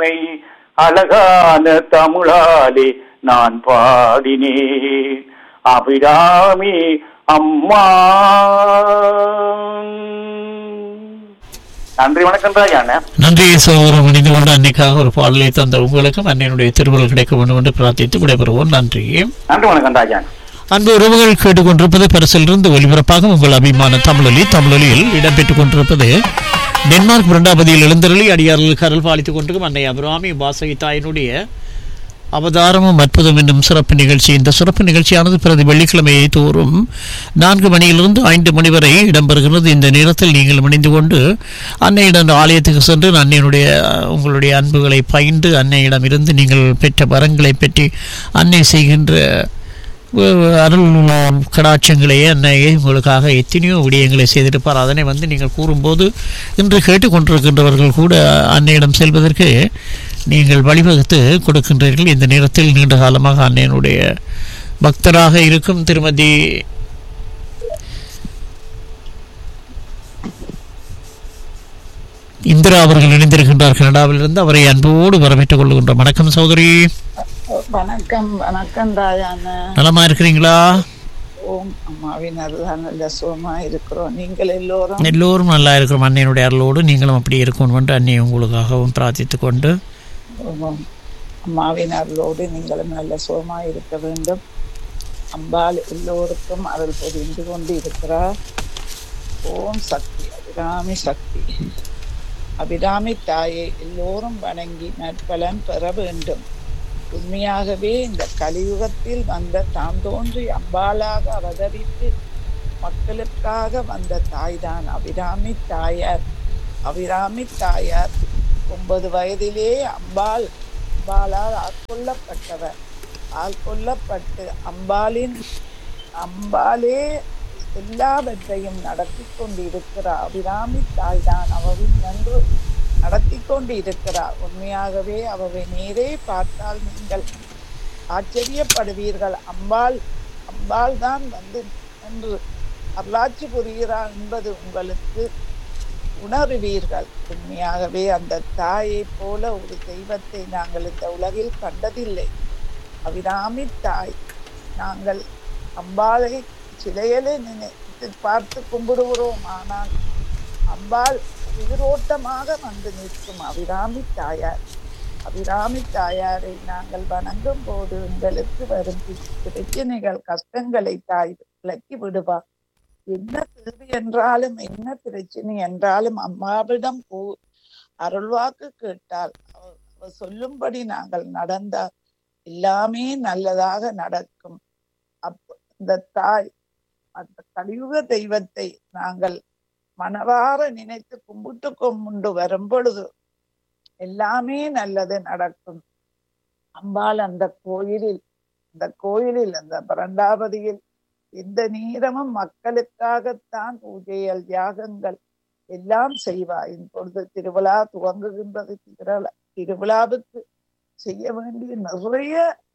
உன்னை அழகான தமிழாலே நான் பாடினேன் அபிராமி அம்மா நன்றி வணக்கம் ராஜாண்ண நன்றி சகோதரம் இணைந்து கொண்டு அன்னைக்காக ஒரு பாடலை தந்த உங்களுக்கும் அன்னையினுடைய திருவுருள் கிடைக்க வேண்டும் என்று பிரார்த்தித்து விடைபெறுவோம் நன்றி நன்றி வணக்கம் ராஜாண்ண அன்பு உறவுகள் கேட்டுக்கொண்டிருப்பது பரிசிலிருந்து ஒலிபரப்பாக உங்கள் அபிமான தமிழொலி தமிழொலியில் இடம்பெற்றுக் கொண்டிருப்பது டென்மார்க் இரண்டாவதியில் எழுந்தருளி அடியார்கள் கரல் பாலித்துக் கொண்டிருக்கும் அன்னை அபிராமி வாசகி தாயினுடைய அவதாரமும் அற்புதம் என்னும் சிறப்பு நிகழ்ச்சி இந்த சிறப்பு நிகழ்ச்சியானது பிரதி வெள்ளிக்கிழமையை தோறும் நான்கு மணியிலிருந்து ஐந்து மணி வரை இடம்பெறுகிறது இந்த நேரத்தில் நீங்கள் இணைந்து கொண்டு அன்னையிடம் ஆலயத்துக்கு சென்று அன்னையினுடைய உங்களுடைய அன்புகளை பகிர்ந்து அன்னையிடம் இருந்து நீங்கள் பெற்ற வரங்களை பற்றி அன்னை செய்கின்ற அஹ், அருள் கடாட்சங்களையே அன்னையை உங்களுக்காக எத்தனையோ விடயங்களை செய்திருப்பார் அதனை வந்து நீங்கள் கூறும்போது இன்று கேட்டுக்கொண்டிருக்கின்றவர்கள் கூட அன்னையிடம் செல்வதற்கு நீங்கள் வழிவகுத்து கொடுக்கின்றீர்கள் இந்த நேரத்தில் நீண்ட காலமாக அன்னையினுடைய பக்தராக இருக்கும் திருமதி இந்திரா அவர்கள் இணைந்திருக்கின்றார் கனடாவிலிருந்து அவரை அன்போடு வரவேற்றுக் கொள்கின்ற வணக்கம் சகோதரி வணக்கம் வணக்கம் தாயான நலமா இருக்கிறீங்களா ஓம் அம்மாவின் அருளால் நல்ல சுகமா இருக்கிறோம் நீங்கள் எல்லோரும் எல்லோரும் நல்லா இருக்கிறோம் அன்னையினுடைய அருளோடு நீங்களும் அப்படி இருக்கணும் என்று அன்னை உங்களுக்காகவும் பிரார்த்தித்துக் கொண்டு ஓம் அம்மாவின் அருளோடு நீங்களும் நல்ல சுகமா இருக்க வேண்டும் அம்பாள் எல்லோருக்கும் அருள் புரிந்து கொண்டு இருக்கிறார் ஓம் சக்தி அபிராமி சக்தி அபிராமி தாயை எல்லோரும் வணங்கி நற்பலன் பெற வேண்டும் உண்மையாகவே இந்த கலியுகத்தில் வந்த தாம் தோன்றி அம்பாளாக அவதரித்து மக்களுக்காக வந்த தாய்தான் அபிராமி தாயார் அபிராமி தாயார் ஒன்பது வயதிலே அம்பாள் அம்பாளால் ஆட்கொள்ளப்பட்டவர் ஆட்கொள்ளப்பட்டு அம்பாளின் அம்பாலே எல்லாவற்றையும் நடத்தி கொண்டு இருக்கிறார் அபிராமி தாய்தான் அவவின் நன்று நடத்தி கொண்டு இருக்கிறார் உண்மையாகவே அவவை நேரே பார்த்தால் நீங்கள் ஆச்சரியப்படுவீர்கள் அம்பாள் அம்பாள் தான் வந்து என்று அருளாட்சி புரிகிறார் என்பது உங்களுக்கு உணருவீர்கள் உண்மையாகவே அந்த தாயை போல ஒரு தெய்வத்தை நாங்கள் இந்த உலகில் கண்டதில்லை அபிராமி தாய் நாங்கள் அம்பாளை சிலையிலே நினைத்து பார்த்து கும்பிடுகிறோம் ஆனால் அம்பாள் உயிரோட்டமாக வந்து நிற்கும் அபிராமி தாயார் அபிராமி தாயாரை நாங்கள் வணங்கும் போது எங்களுக்கு வரும் பிரச்சனைகள் கஷ்டங்களை தாய் விலக்கி விடுவார் என்ன தேவை என்றாலும் என்ன பிரச்சனை என்றாலும் அம்மாவிடம் போ அருள்வாக்கு கேட்டால் அவ- அவ சொல்லும்படி நாங்கள் நடந்தால் எல்லாமே நல்லதாக நடக்கும் அப்ப இந்த தாய் அந்த கலியுக தெய்வத்தை நாங்கள் மனவார நினைத்து கும்பிட்டு கும்பிட்டு வரும் பொழுது எல்லாமே நல்லது நடக்கும் அம்பாள் அந்த கோயிலில் அந்த கோயிலில் அந்த பரண்டாபதியில் எந்த நேரமும் மக்களுக்காகத்தான் பூஜைகள் தியாகங்கள் எல்லாம் செய்வார் இப்பொழுது திருவிழா துவங்குகின்றது திருவிழா திருவிழாவுக்கு செய்ய வேண்டிய நிறைய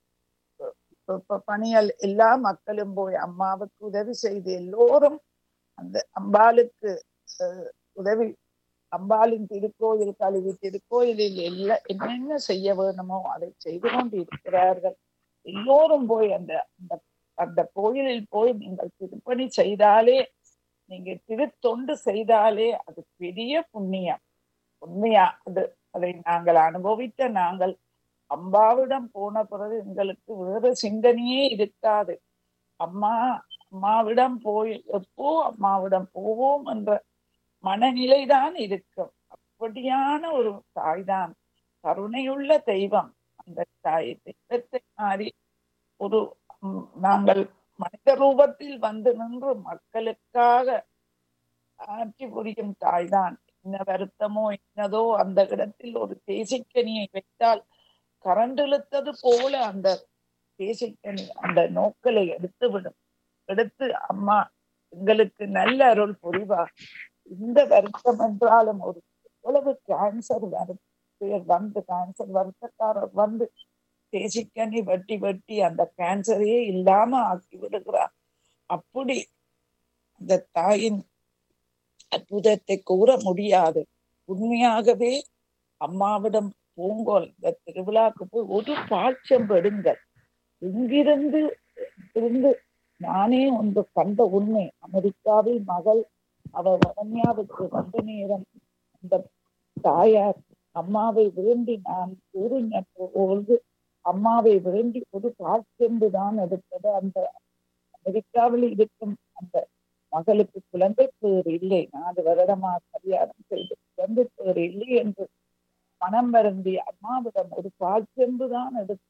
ப- ப- பணிகள் எல்லா மக்களும் போய் அம்மாவுக்கு உதவி செய்து எல்லோரும் அந்த அம்பாளுக்கு அஹ், உதவி அம்பாளின் திருக்கோயில் கழுவி திருக்கோயிலில் எல்லா என்னென்ன செய்ய வேணுமோ அதை செய்து கொண்டு இருக்கிறார்கள் எல்லோரும் போய் அந்த அந்த அந்த கோயிலில் போய் நீங்கள் திருப்பணி செய்தாலே நீங்க திருத்தொண்டு செய்தாலே அது பெரிய புண்ணியம் உண்மையா அது அதை நாங்கள் அனுபவித்த நாங்கள் அம்பாவிடம் போன பிறகு எங்களுக்கு வேறு சிந்தனையே இருக்காது அம்மா அம்மாவிடம் போய் எப்போ அம்மாவிடம் போவோம் என்ற மனநிலைதான் இருக்கும் அப்படியான ஒரு தாய்தான் கருணையுள்ள தெய்வம் அந்த தாய் தெய்வத்தை மாறி ஒரு ம், நாங்கள் மனித ரூபத்தில் வந்து நின்று மக்களுக்காக ஆட்சி புரியும் தாய்தான் என்ன வருத்தமோ என்னதோ அந்த இடத்தில் ஒரு தேசிக்கனியை வைத்தால் கரண்ட் இழுத்தது போல அந்த தேசிக்கனி அந்த நோக்கலை எடுத்து விடும் எடுத்து அம்மா எங்களுக்கு நல்ல அருள் புரிவார் இந்த வருத்தம் என்றாலும் ஒரு எவ்வளவு கேன்சர் பேர் வந்து கேன்சர் வருத்தக்காரர் வந்து தேசிக்கனி வெட்டி வெட்டி அந்த கேன்சரையே இல்லாம ஆக்கி விடுகிறார் அப்படி அந்த தாயின் அற்புதத்தை கூற முடியாது உண்மையாகவே அம்மாவிடம் பூங்கோல் இந்த திருவிழாக்கு போய் ஒரு பாட்சம் எடுங்கள் இங்கிருந்து இருந்து நானே ஒன்று கண்ட உண்மை அமெரிக்காவில் மகள் அவ வடன்யாவுக்கு வந்த நேரம் அந்த தாயார் அம்மாவை விரும்பி நான் கூறின பொழுது அம்மாவை விரும்பி ஒரு பாட்செம்பு தான் எடுத்தது அந்த அமெரிக்காவில் இருக்கும் அந்த மகளுக்கு குழந்தை பேர் இல்லை நாலு வருடமா கல்யாணம் செய்து குழந்தை பேர் இல்லை என்று மனம் வருந்தி அம்மாவிடம் ஒரு பாட்செம்பு தான் எடுத்து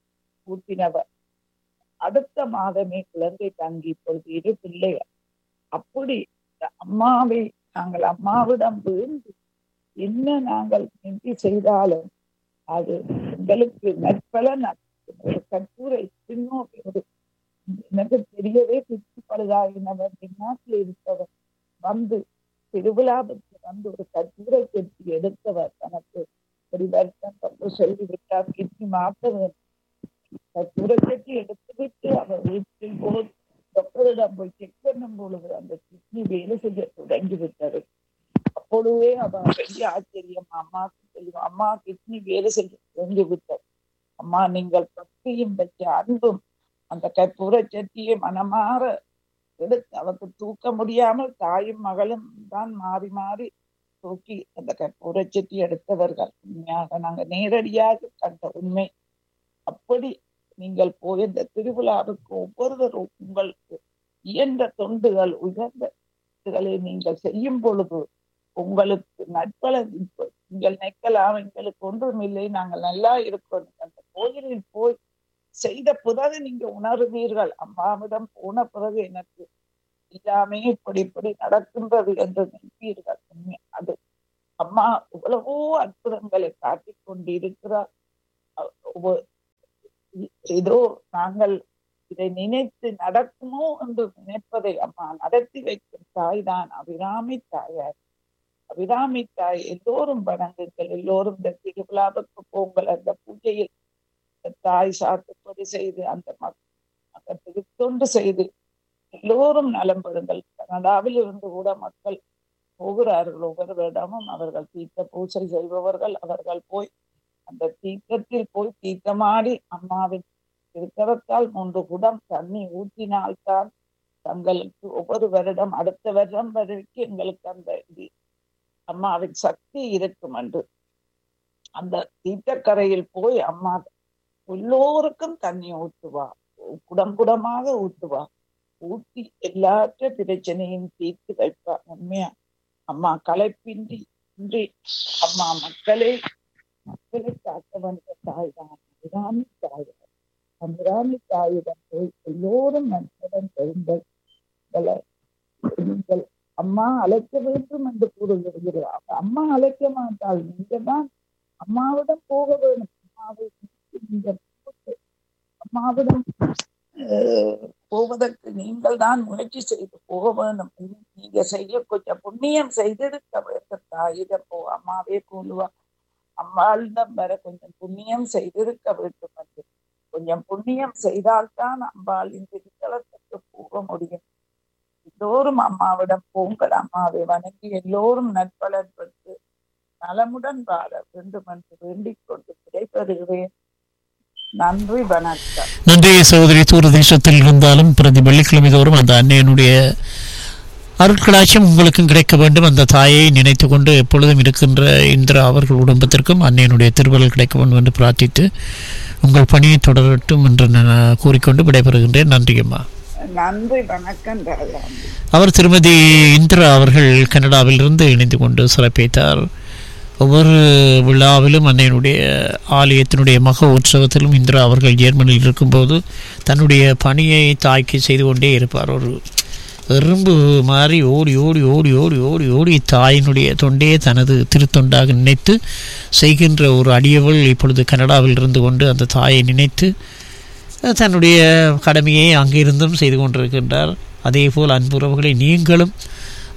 ஊட்டினவர் அடுத்த மாதமே குழந்தை தங்கி இப்பொழுது இரு பிள்ளைகள் அப்படி இந்த அம்மாவை நாங்கள் அம்மாவிடம் வேண்டி என்ன நாங்கள் நின்று செய்தாலும் அது எங்களுக்கு நற்பலன் அளிக்கும். ஒரு கட்டுரை பின்னோக்கி ஒரு எனக்கு தெரியவே பிச்சு பழுதாகினவர் பின்னாட்டில் இருப்பவர் வந்து திருவிழாவுக்கு வந்து ஒரு கட்டுரை கட்டி எடுத்தவர் தனக்கு ஒரு வருஷம் தப்பு சொல்லிவிட்டார் கிட்னி மாற்ற வேண்டும் கட்டுரை கட்டி எடுத்துவிட்டு அவர் வீட்டில் போய் டாக்டரிடம் போய் செக் பண்ணும் பொழுது அந்த கிட்னி வேலை செய்ய தொடங்கி விட்டது அப்பொழுதே அவ பெரிய ஆச்சரியம் அம்மாவுக்கு தெரியும் அம்மா கிட்னி வேலை செய்ய தொடங்கி விட்டது அம்மா நீங்கள் பக்தியும் வச்ச அன்பும் அந்த கற்பூர சட்டியை மனமாற எடுத்து அவருக்கு தூக்க முடியாமல் தாயும் மகளும் தான் மாறி மாறி தூக்கி அந்த கற்பூர சட்டி எடுத்தவர்கள் உண்மையாக நாங்க நேரடியாக கண்ட உண்மை அப்படி நீங்கள் போய் இந்த திருவிழாவுக்கு ஒவ்வொருவரும் உங்களுக்கு இயன்ற தொண்டுகள் உயர்ந்த தொண்டுகளை நீங்கள் செய்யும் பொழுது உங்களுக்கு நற்பலன் இப்போ நீங்கள் நிற்கலாம் எங்களுக்கு ஒன்றும் இல்லை நாங்கள் நல்லா இருக்கோம் நீங்க அந்த கோயிலில் போய் செய்த பிறகு நீங்க உணர்வீர்கள் அம்மாவிடம் போன பிறகு எனக்கு எல்லாமே இப்படி இப்படி நடக்கின்றது என்று நினைப்பீர்கள் உண்மை அது அம்மா எவ்வளவோ அற்புதங்களை காட்டிக் கொண்டிருக்கிறார் அ- ஒவ்வொ- இ- ஏதோ நாங்கள் இதை நினைத்து நடக்குமோ என்று நினைப்பதை அம்மா நடத்தி வைக்கும் தாய் தான் அபிராமி தாயார் அபிராமி தாய் எல்லோரும் வணங்குங்கள் எல்லோரும் இந்த திருவிழாவுக்கு போங்கள் அந்த பூஜையில் இந்த தாய் சாத்துப்படி செய்து அந்த மக்கள் திருத்தொண்டு செய்து எல்லோரும் நலம் பெறுங்கள் கனடாவில் இருந்து கூட மக்கள் போகிறார்கள் ஒவ்வொரு வருடமும் அவர்கள் தீர்த்த பூஜை செய்பவர்கள் அவர்கள் போய் அந்த தீர்த்தத்தில் போய் தீர்த்தமாடி அம்மாவின் திருத்தவத்தால் மூன்று குடம் தண்ணி ஊற்றினால்தான் தங்களுக்கு ஒவ்வொரு வருடம் அடுத்த வருடம் வரைக்கும் எங்களுக்கு அந்த இது அம்மாவின் சக்தி இருக்கும் என்று அந்த தீர்த்தக்கரையில் போய் அம்மா எல்லோருக்கும் தண்ணி ஊற்றுவா குடம் குடமாக ஊற்றுவா ஊற்றி எல்லாற்ற பிரச்சனையும் தீர்த்து வைப்பா உண்மையா அம்மா களைப்பின்றி இன்றி அம்மா மக்களை மக்களை காக்க வந்த தாய் தான் அபிராமி தாய் அபிராமி தாயிடம் போய் எல்லோரும் நன்றுடன் பெறுங்கள் நீங்கள் அம்மா அழைக்க வேண்டும் என்று கூறுகிறார் அம்மா அழைக்க மாட்டாள் நீங்க தான் அம்மாவிடம் போக வேண்டும் அம்மாவை நீங்கள் அம்மாவிடம் அஹ், போவதற்கு நீங்கள் தான் முயற்சி செய்து போக வேண்டும் நீங்க செய்ய கொஞ்சம் புண்ணியம் செய்திருக்க வேண்டும் தாயிடம் போ அம்மாவே கூறுவா அம்மாளிடம் வர கொஞ்சம் புண்ணியம் செய்திருக்க வேண்டும் என்று கொஞ்சம் புண்ணியம் செய்தால்தான் அம்பாளின் திருத்தலத்துக்கு போக முடியும் எல்லோரும் அம்மாவிடம் போங்கள் அம்மாவை வணங்கி எல்லோரும் நற்பலன் பெற்று நலமுடன் வாழ வேண்டும் என்று வேண்டிக் கொண்டு விடைபெறுகிறேன் நன்றி வணக்கம் நன்றி சகோதரி தூரதேசத்தில் இருந்தாலும் பிரதி வெள்ளிக்கிழமை தோறும் அந்த அன்னையனுடைய அருட்களாட்சியம் உங்களுக்கும் கிடைக்க வேண்டும் அந்த தாயை நினைத்து கொண்டு எப்பொழுதும் இருக்கின்ற இந்திரா அவர்கள் குடும்பத்திற்கும் அன்னையனுடைய திருவள்ளுவர் கிடைக்க வேண்டும் என்று பிரார்த்தித்து உங்கள் பணியை தொடரட்டும் என்று நான் கூறிக்கொண்டு விடைபெறுகின்றேன் நன்றி அம்மா நன்றி வணக்கம் ராஜாந்தி அவர் திருமதி இந்திரா அவர்கள் கனடாவிலிருந்து இணைந்து கொண்டு சிறப்பித்தார் ஒவ்வொரு விழாவிலும் அன்னையினுடைய ஆலயத்தினுடைய மக உற்சவத்திலும் இந்திரா அவர்கள் ஜெர்மனியில் இருக்கும்போது தன்னுடைய பணியை தாய்க்கு செய்து கொண்டே இருப்பார் ஒரு எறும்பு மாதிரி ஓடி ஓடி ஓடி ஓடி ஓடி ஓடி தாயினுடைய தொண்டே தனது திருத்தொண்டாக நினைத்து செய்கின்ற ஒரு அடியவள் இப்பொழுது கனடாவில் இருந்து கொண்டு அந்த தாயை நினைத்து தன்னுடைய கடமையை அங்கிருந்தும் செய்து கொண்டிருக்கின்றார் அதே போல் அன்புறவுகளை நீங்களும்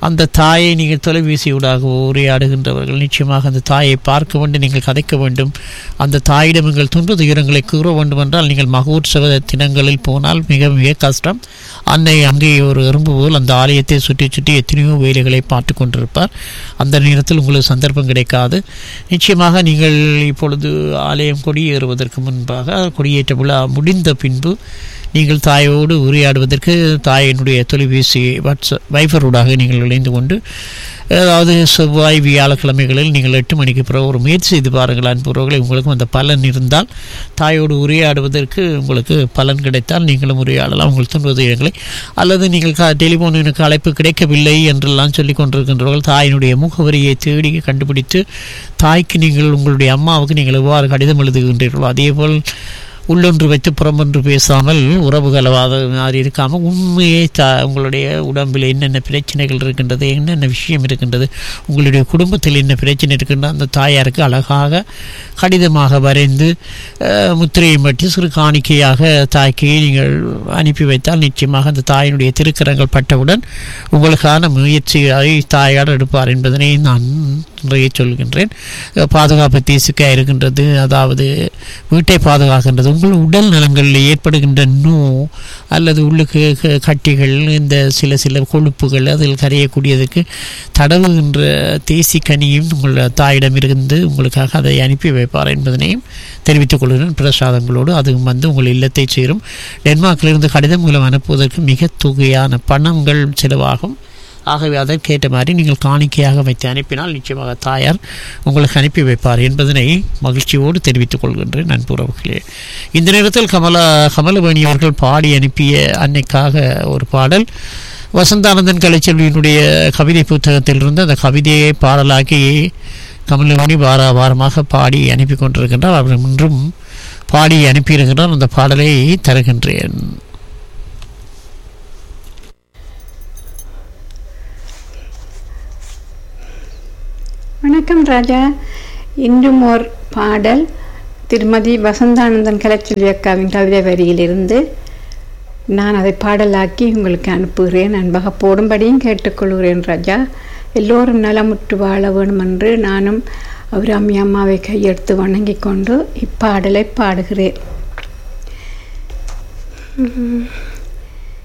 அந்த தாயை நீங்கள் தொலைபேசியூடாக உரையாடுகின்றவர்கள் நிச்சயமாக அந்த தாயை பார்க்க வேண்டும் நீங்கள் கதைக்க வேண்டும் அந்த தாயிடம் எங்கள் துன்ப துயரங்களை கூற வேண்டும் என்றால் நீங்கள் மகோற்சவ தினங்களில் போனால் மிக மிக கஷ்டம் அன்னை அங்கே ஒரு எறும்பு போல் அந்த ஆலயத்தை சுற்றி சுற்றி எத்தனையோ வேலைகளை பார்த்து கொண்டிருப்பார் அந்த நேரத்தில் உங்களுக்கு சந்தர்ப்பம் கிடைக்காது நிச்சயமாக நீங்கள் இப்பொழுது ஆலயம் கொடியேறுவதற்கு முன்பாக கொடியேற்ற விழா முடிந்த பின்பு நீங்கள் தாயோடு உரையாடுவதற்கு தாயினுடைய தொலைபேசி வாட்ஸ்அப் வைஃபரோடாக நீங்கள் இணைந்து கொண்டு அதாவது செவ்வாய் வியாழக்கிழமைகளில் நீங்கள் எட்டு மணிக்கு பிறகு ஒரு முயற்சி செய்து பாருங்கள் அன்புறவர்களை உங்களுக்கும் அந்த பலன் இருந்தால் தாயோடு உரையாடுவதற்கு உங்களுக்கு பலன் கிடைத்தால் நீங்களும் உரையாடலாம் உங்கள் துன்பதுயங்களை அல்லது நீங்கள் கா டெலிஃபோன் எனக்கு அழைப்பு கிடைக்கவில்லை என்றெல்லாம் சொல்லிக் கொண்டிருக்கின்றவர்கள் தாயினுடைய முகவரியை தேடி கண்டுபிடித்து தாய்க்கு நீங்கள் உங்களுடைய அம்மாவுக்கு நீங்கள் எவ்வாறு கடிதம் எழுதுகின்றீர்களோ அதேபோல் உள்ளொன்று வைத்து புறமொன்று பேசாமல் உறவுகளவாத மாதிரி இருக்காமல் உண்மையை த உங்களுடைய உடம்பில் என்னென்ன பிரச்சனைகள் இருக்கின்றது என்னென்ன விஷயம் இருக்கின்றது உங்களுடைய குடும்பத்தில் என்ன பிரச்சனை இருக்கின்றது அந்த தாயாருக்கு அழகாக கடிதமாக வரைந்து அஹ், முத்திரையை மட்டி சிறு காணிக்கையாக தாய்க்கு நீங்கள் அனுப்பி வைத்தால் நிச்சயமாக அந்த தாயினுடைய திருக்கரங்கள் பட்டவுடன் உங்களுக்கான முயற்சியை தாயார் எடுப்பார் என்பதனை நான் நிறைய சொல்கின்றேன் அஹ், பாதுகாப்பு தீசுக்காக இருக்கின்றது அதாவது வீட்டை பாதுகாக்கின்றது உங்கள் உடல் நலங்களில் ஏற்படுகின்ற நோ அல்லது உள்ளுக்கு க- கட்டிகள் இந்த சில சில கொழுப்புகள் அதில் கரையக்கூடியதுக்கு தடவுகின்ற தேசி கனியும் உங்கள் தாயிடமிருந்து உங்களுக்காக அதை அனுப்பி வைப்பார் என்பதனையும் தெரிவித்துக் கொள்கிறேன் பிரசாதங்களோடு அதுவும் வந்து உங்கள் இல்லத்தை சேரும் டென்மார்க்கிலிருந்து கடிதம் மூலம் அனுப்புவதற்கு மிக தொகையான பணங்கள் செலவாகும் ஆகவே அதற்கேற்ற மாதிரி நீங்கள் காணிக்கையாக வைத்து அனுப்பினால் நிச்சயமாக தாயார் உங்களுக்கு அனுப்பி வைப்பார் என்பதனை மகிழ்ச்சியோடு தெரிவித்துக் கொள்கின்றேன் நண்புறவுகளே இந்த நேரத்தில் கமலா கமலவேணி அவர்கள் பாடி அனுப்பிய அன்னைக்காக ஒரு பாடல் வசந்தானந்தன் கலைச்செல்வியினுடைய கவிதை புத்தகத்திலிருந்து அந்த கவிதையை பாடலாக்கி கமலவேணி வார வாரமாக பாடி அனுப்பி கொண்டிருக்கின்றார் அவர் இன்றும் பாடி அனுப்பியிருக்கின்றார் அந்த பாடலை தருகின்றேன் வணக்கம் ராஜா இன்றும் ஓர் பாடல் திருமதி வசந்தானந்தன் கலைச்செல்வி அக்காவின் கவிதை வரியிலிருந்து நான் அதை பாடலாக்கி உங்களுக்கு அனுப்புகிறேன் அன்பாக போடும்படியும் கேட்டுக்கொள்கிறேன் ராஜா எல்லோரும் நலமுற்று வாழ வேணும் என்று நானும் அவர் அம்மி அம்மாவை கையெடுத்து வணங்கிக் கொண்டு இப்பாடலை பாடுகிறேன் உம்.